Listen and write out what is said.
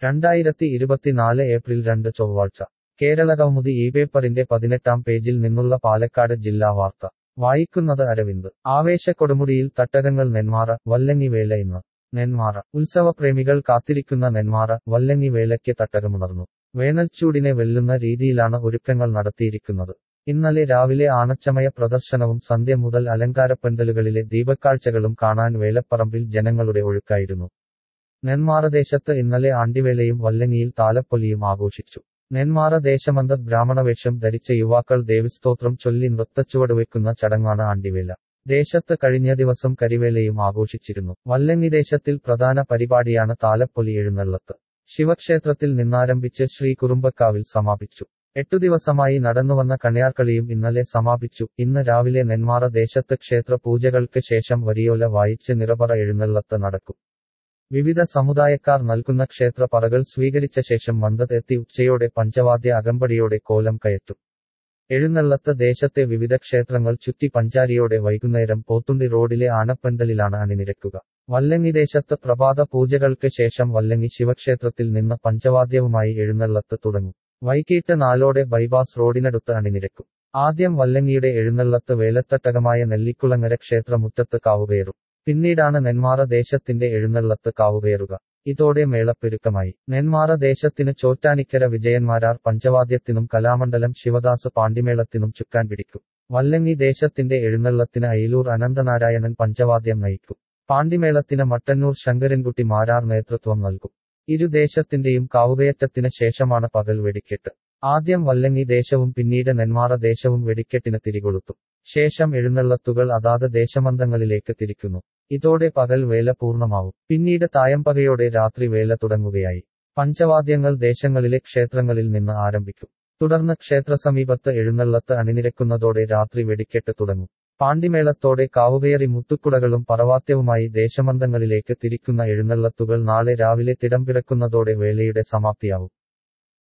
രണ്ടായിരത്തി ഇരുപത്തിനാല് ഏപ്രിൽ രണ്ട് ചൊവ്വാഴ്ച കേരളകൗമുദി ഈ പേപ്പറിന്റെ പതിനെട്ടാം പേജിൽ നിന്നുള്ള പാലക്കാട് ജില്ലാ വാർത്ത വായിക്കുന്നത് അരവിന്ദ് ആവേശക്കൊടുമുടിയിൽ തട്ടകങ്ങൾ നെന്മാറ വല്ലങ്ങി വേല ഇന്ന് നെന്മാറ ഉത്സവപ്രേമികൾ കാത്തിരിക്കുന്ന നെന്മാറ വല്ലങ്ങി വേലയ്ക്ക് തട്ടകമുണർന്നു വേനൽച്ചൂടിനെ വെല്ലുന്ന രീതിയിലാണ് ഒരുക്കങ്ങൾ നടത്തിയിരിക്കുന്നത് ഇന്നലെ രാവിലെ ആനച്ചമയ പ്രദർശനവും സന്ധ്യ മുതൽ അലങ്കാരപ്പന്തലുകളിലെ ദീപക്കാഴ്ചകളും കാണാൻ വേലപ്പറമ്പിൽ ജനങ്ങളുടെ ഒഴുക്കായിരുന്നു നെന്മാറദേശത്ത് ഇന്നലെ ആണ്ടിവേലയും വല്ലങ്ങിയിൽ താലപ്പൊലിയും ആഘോഷിച്ചു നെന്മാറ ദേശമന്ത ബ്രാഹ്മണവേഷം ധരിച്ച യുവാക്കൾ ദേവിസ്തോത്രം ചൊല്ലി നൃത്തച്ചുവടുവെക്കുന്ന ചടങ്ങാണ് ആണ്ടിവേല ദേശത്ത് കഴിഞ്ഞ ദിവസം കരിവേലയും ആഘോഷിച്ചിരുന്നു വല്ലങ്ങി ദേശത്തിൽ പ്രധാന പരിപാടിയാണ് താലപ്പൊലി എഴുന്നള്ളത്ത് ശിവക്ഷേത്രത്തിൽ നിന്നാരംഭിച്ച് ശ്രീ കുറുമ്പക്കാവിൽ സമാപിച്ചു എട്ടു ദിവസമായി നടന്നുവന്ന കണ്യാർക്കളിയും ഇന്നലെ സമാപിച്ചു ഇന്ന് രാവിലെ നെന്മാറ ദേശത്ത് ക്ഷേത്ര പൂജകൾക്ക് ശേഷം വരിയോല വായിച്ച് നിറപറ എഴുന്നള്ളത്ത് നടക്കും വിവിധ സമുദായക്കാർ നൽകുന്ന ക്ഷേത്ര പറകൾ സ്വീകരിച്ച ശേഷം മന്ദത്ത് എത്തി ഉച്ചയോടെ പഞ്ചവാദ്യ അകമ്പടിയോടെ കോലം കയറ്റും എഴുന്നള്ളത്ത് ദേശത്തെ വിവിധ ക്ഷേത്രങ്ങൾ ചുറ്റി പഞ്ചാരിയോടെ വൈകുന്നേരം പോത്തുണ്ടി റോഡിലെ ആനപ്പന്തലിലാണ് അണിനിരക്കുക വല്ലങ്ങി ദേശത്ത് പ്രഭാത പൂജകൾക്ക് ശേഷം വല്ലങ്ങി ശിവക്ഷേത്രത്തിൽ നിന്ന് പഞ്ചവാദ്യവുമായി എഴുന്നള്ളത്ത് തുടങ്ങും വൈകിട്ട് നാലോടെ ബൈപാസ് റോഡിനടുത്ത് അണിനിരക്കും ആദ്യം വല്ലങ്ങിയുടെ എഴുന്നള്ളത്ത് വേലത്തട്ടകമായ നെല്ലിക്കുളങ്ങര ക്ഷേത്രമുറ്റത്ത് കാവുകയറും പിന്നീടാണ് നെന്മാറ ദേശത്തിന്റെ എഴുന്നള്ളത്ത് കാവുകയറുക ഇതോടെ മേളപ്പെരുക്കമായി നെന്മാറ ദേശത്തിന് ചോറ്റാനിക്കര വിജയന്മാരാർ പഞ്ചവാദ്യത്തിനും കലാമണ്ഡലം ശിവദാസ് പാണ്ടിമേളത്തിനും ചുക്കാൻ പിടിക്കും വല്ലങ്ങി ദേശത്തിന്റെ എഴുന്നള്ളത്തിന് അയിലൂർ അനന്തനാരായണൻ പഞ്ചവാദ്യം നയിക്കും പാണ്ടിമേളത്തിന് മട്ടന്നൂർ ശങ്കരൻകുട്ടി മാരാർ നേതൃത്വം നൽകും ഇരു ദേശത്തിന്റെയും കാവുകയറ്റത്തിന് ശേഷമാണ് പകൽ വെടിക്കെട്ട് ആദ്യം വല്ലങ്ങി ദേശവും പിന്നീട് നെന്മാറ ദേശവും വെടിക്കെട്ടിന് തിരികൊളുത്തും ശേഷം എഴുന്നള്ളത്തുകൾ അതാത് ദേശമന്തങ്ങളിലേക്ക് തിരിക്കുന്നു ഇതോടെ പകൽ വേല പൂർണ്ണമാവും പിന്നീട് തായമ്പകയോടെ രാത്രി വേല തുടങ്ങുകയായി പഞ്ചവാദ്യങ്ങൾ ദേശങ്ങളിലെ ക്ഷേത്രങ്ങളിൽ നിന്ന് ആരംഭിക്കും തുടർന്ന് ക്ഷേത്രസമീപത്ത് എഴുന്നള്ളത്ത് അണിനിരക്കുന്നതോടെ രാത്രി വെടിക്കെട്ട് തുടങ്ങും പാണ്ടിമേളത്തോടെ കാവുകയറി മുത്തുക്കുടകളും പറവാത്യവുമായി ദേശമന്തങ്ങളിലേക്ക് തിരിക്കുന്ന എഴുന്നള്ളത്തുകൾ നാളെ രാവിലെ തിടംപിറക്കുന്നതോടെ വേലയുടെ സമാപ്തിയാവും